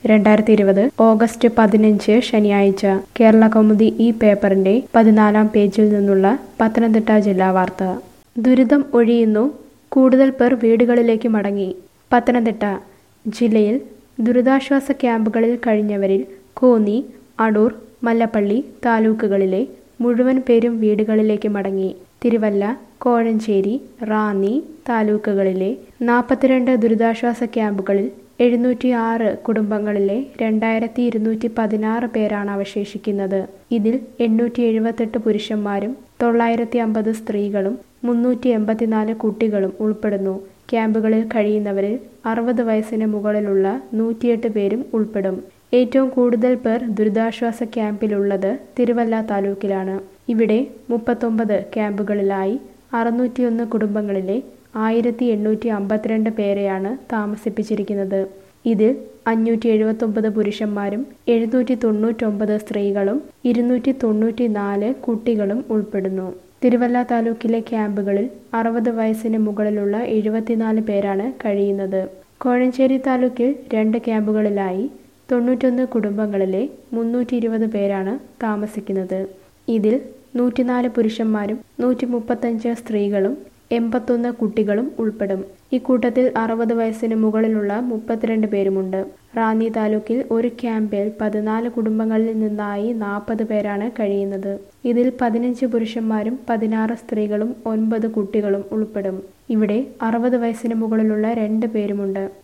രണ്ടായിരത്തി ഇരുപത് ഓഗസ്റ്റ് പതിനഞ്ച് ശനിയാഴ്ച കേരള കൗമുദി ഈ പേപ്പറിന്റെ പതിനാലാം പേജിൽ നിന്നുള്ള പത്തനംതിട്ട ജില്ലാ വാർത്ത ദുരിതം ഒഴിയുന്നു കൂടുതൽ പേർ വീടുകളിലേക്ക് മടങ്ങി പത്തനംതിട്ട ജില്ലയിൽ ദുരിതാശ്വാസ ക്യാമ്പുകളിൽ കഴിഞ്ഞവരിൽ കോന്നി അടൂർ മല്ലപ്പള്ളി താലൂക്കുകളിലെ മുഴുവൻ പേരും വീടുകളിലേക്ക് മടങ്ങി തിരുവല്ല കോഴഞ്ചേരി റാന്നി താലൂക്കുകളിലെ നാൽപ്പത്തിരണ്ട് ദുരിതാശ്വാസ ക്യാമ്പുകളിൽ എഴുന്നൂറ്റി ആറ് കുടുംബങ്ങളിലെ രണ്ടായിരത്തി ഇരുന്നൂറ്റി പതിനാറ് പേരാണ് അവശേഷിക്കുന്നത് ഇതിൽ എണ്ണൂറ്റി എഴുപത്തെട്ട് പുരുഷന്മാരും തൊള്ളായിരത്തി അമ്പത് സ്ത്രീകളും മുന്നൂറ്റി എൺപത്തിനാല് കുട്ടികളും ഉൾപ്പെടുന്നു ക്യാമ്പുകളിൽ കഴിയുന്നവരിൽ അറുപത് വയസ്സിന് മുകളിലുള്ള നൂറ്റിയെട്ട് പേരും ഉൾപ്പെടും ഏറ്റവും കൂടുതൽ പേർ ദുരിതാശ്വാസ ക്യാമ്പിലുള്ളത് തിരുവല്ല താലൂക്കിലാണ് ഇവിടെ മുപ്പത്തൊമ്പത് ക്യാമ്പുകളിലായി അറുന്നൂറ്റിയൊന്ന് കുടുംബങ്ങളിലെ ആയിരത്തി എണ്ണൂറ്റി അമ്പത്തിരണ്ട് പേരെയാണ് താമസിപ്പിച്ചിരിക്കുന്നത് ഇതിൽ അഞ്ഞൂറ്റി എഴുപത്തൊമ്പത് പുരുഷന്മാരും എഴുന്നൂറ്റി തൊണ്ണൂറ്റൊമ്പത് സ്ത്രീകളും ഇരുന്നൂറ്റി തൊണ്ണൂറ്റി നാല് കുട്ടികളും ഉൾപ്പെടുന്നു തിരുവല്ല താലൂക്കിലെ ക്യാമ്പുകളിൽ അറുപത് വയസ്സിന് മുകളിലുള്ള എഴുപത്തിനാല് പേരാണ് കഴിയുന്നത് കോഴഞ്ചേരി താലൂക്കിൽ രണ്ട് ക്യാമ്പുകളിലായി തൊണ്ണൂറ്റൊന്ന് കുടുംബങ്ങളിലെ മുന്നൂറ്റി ഇരുപത് പേരാണ് താമസിക്കുന്നത് ഇതിൽ നൂറ്റിനാല് പുരുഷന്മാരും നൂറ്റി മുപ്പത്തഞ്ച് സ്ത്രീകളും എൺപത്തൊന്ന് കുട്ടികളും ഉൾപ്പെടും ഇക്കൂട്ടത്തിൽ അറുപത് വയസ്സിന് മുകളിലുള്ള മുപ്പത്തിരണ്ട് പേരുമുണ്ട് റാന്നി താലൂക്കിൽ ഒരു ക്യാമ്പിൽ പതിനാല് കുടുംബങ്ങളിൽ നിന്നായി നാൽപ്പത് പേരാണ് കഴിയുന്നത് ഇതിൽ പതിനഞ്ച് പുരുഷന്മാരും പതിനാറ് സ്ത്രീകളും ഒൻപത് കുട്ടികളും ഉൾപ്പെടും ഇവിടെ അറുപത് വയസ്സിന് മുകളിലുള്ള രണ്ട് പേരുമുണ്ട്